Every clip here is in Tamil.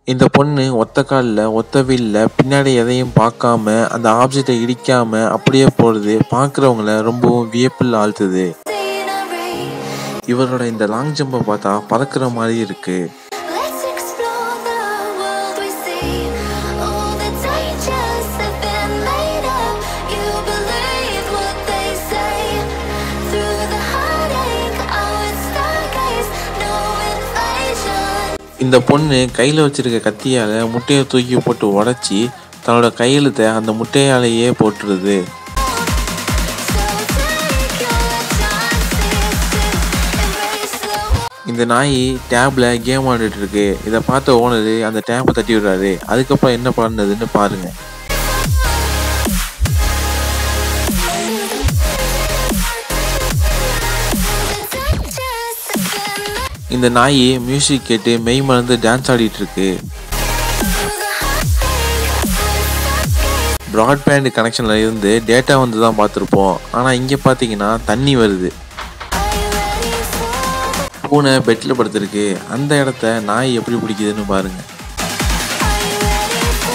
இந்த பொண்ணு ஒத்த கால்ல, ஒத்த வீல்ல பின்னாடி எதையும் பார்க்காம, அந்த ஆப்ஜெக்ட்ட இடிக்காம அப்படியே போறது பார்க்குறவங்கள ரொம்பவும் வியப்பில் ஆழ்த்துது. இவரோட இந்த லாங் ஜம்ப பார்த்தா பறக்குற மாரி இருக்கு. Let's explore the world we see. All the dangers have been made up. You believe what they say. Through the heartache, I would stargaze. No invasion. இந்த பொண்ணு கையில வச்சிருக்க கத்தியால முட்டைய தூக்கி போட்டு உடைச்சி, தன்னோட கையெழுத்த அந்த முட்டையாலேயே போட்டுருது. So take your chances to embrace the world. இந்த நாயி டேப்ல கேம் ஆடிட்டு இருக்கு. இத பார்த்த ஓனரு அந்த டேப்ப தட்டி விடுறாரு. அதுக்கப்புறம் என்ன பண்ணுதுன்னு பாருங்க. The dangers have been made. இந்த நாயி மியூசிக் கேட்டு மெய் மறந்து டான்ஸ் ஆடிட்டு இருக்கு. Through the heartache, I would stargaze. Broadband கனெக்ஷன்ல இருந்து டேட்டா வந்து தான் பார்த்துருப்போம். ஆனா இங்க பார்த்தீங்கன்னா தண்ணி வருது. Are you ready for பூனை பெட்ல படுத்திருக்கு. அந்த இடத்த நாய் எப்படி பிடிக்குதுன்னு பாருங்க. Are you ready for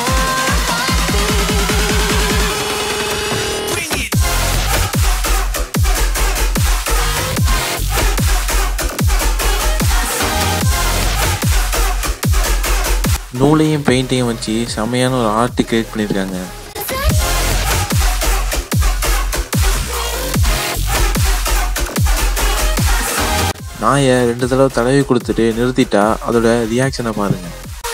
நூலையும் பெயிண்ட்டையும் வச்சு செமையான ஒரு ஆர்ட் கிரியேட் பண்ணியிருக்காங்க. நாயை ரெண்டு தடவை தடவி கொடுத்துட்டு நிறுத்திட்டா அதோட ரியாக்ஷனை பாருங்க.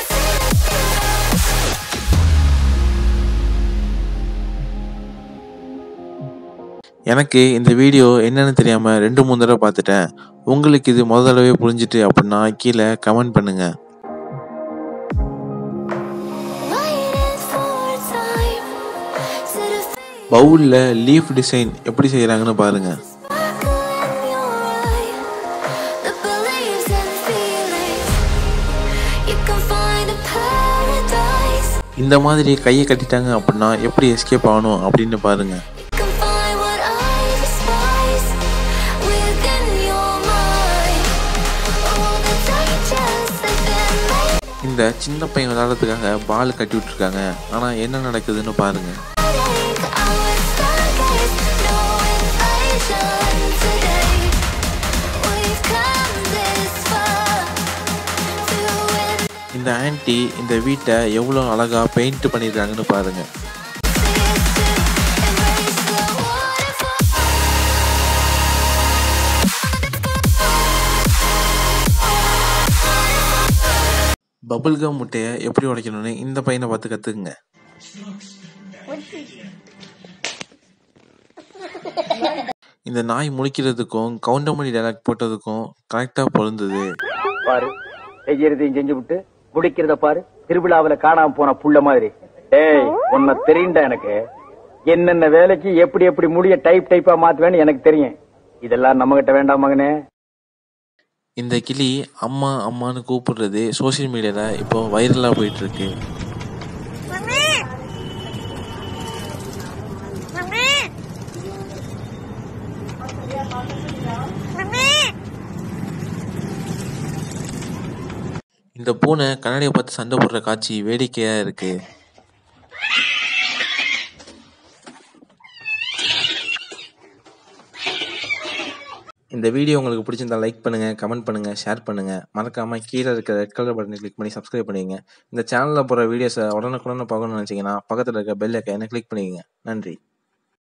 எனக்கு இந்த வீடியோ என்னன்னு தெரியாம ரெண்டு மூணு தடவை பார்த்துட்டேன். உங்களுக்கு இது முத தடவையே புரிஞ்சுட்டு அப்படின்னா கீழே கமெண்ட் பண்ணுங்க. Waiting for time to the பவுல்ல லீஃப் டிசைன் எப்படி செய்யறாங்கன்னு பாருங்க. sparkle in your eye that believes in feelings. You can find a paradise. இந்த மாதிரி கையை கட்டிட்டாங்க அப்படின்னா எப்படி எஸ்கேப் ஆகணும் அப்படின்னு பாருங்க. You can find what I despise within your mind. All the dangers have been made. இந்த சின்ன பையன் விளையாடுறதுக்காக பால் கட்டி விட்டுருக்காங்க. ஆனா என்ன நடக்குதுன்னு பாருங்க. Heartache, I would stargaze. No invasion today. We've come this far to win. இந்த ஆன்ட்டி இந்த வீட்டை எவ்வளோ அழகா பெயிண்ட் பண்ணியிருக்காங்கன்னு பாருங்க. Embrace the waterfall. Bubble gum முட்டையை எப்படி உடைக்கணும்னு இந்த பையனை பார்த்து கத்துக்குங்க. இந்த நாய் முழிக்கிறதுக்கும் கவுண்டமணி டைலாக் போட்டதுக்கும் கரெக்டா பொருந்தது. பாரு செய்யறதையும் செஞ்சு விட்டு முடிக்கிறத பாரு திருவிழாவுல காணாம போன புள்ள மாதிரி ஏய் உன்னை தெரியும்டா எனக்கு என்னென்ன வேலைக்கு எப்படி எப்படி முடிய டைப் டைப்பா மாத்துவேன்னு எனக்கு தெரியும் இதெல்லாம் நம்ம கிட்ட வேண்டாம் மகனே இந்த கிளி அம்மா அம்மான்னு கூப்பிடுறது சோஷியல் மீடியால இப்போ வைரலா போயிட்டு இருக்கு. இந்த பூனை கண்ணாடியை பார்த்து சண்டை போடுற காட்சி வேடிக்கையா இருக்கு. இந்த வீடியோ உங்களுக்கு பிடிச்சிருந்தா லைக் பண்ணுங்க, கமெண்ட் பண்ணுங்க, ஷேர் பண்ணுங்க. மறக்காம கீழ இருக்க ரெட் கலர் பட்டனை கிளிக் பண்ணி சப்ஸ்கிரைப் பண்ணிக்கங்க. இந்த சேனல்ல போடுற வீடியோஸ உடனுக்குடனே பார்க்கணும்னு நினைச்சீங்கன்னா பக்கத்துல இருக்க பெல் ஐகானை கிளிக் பண்ணிக்கங்க. நன்றி.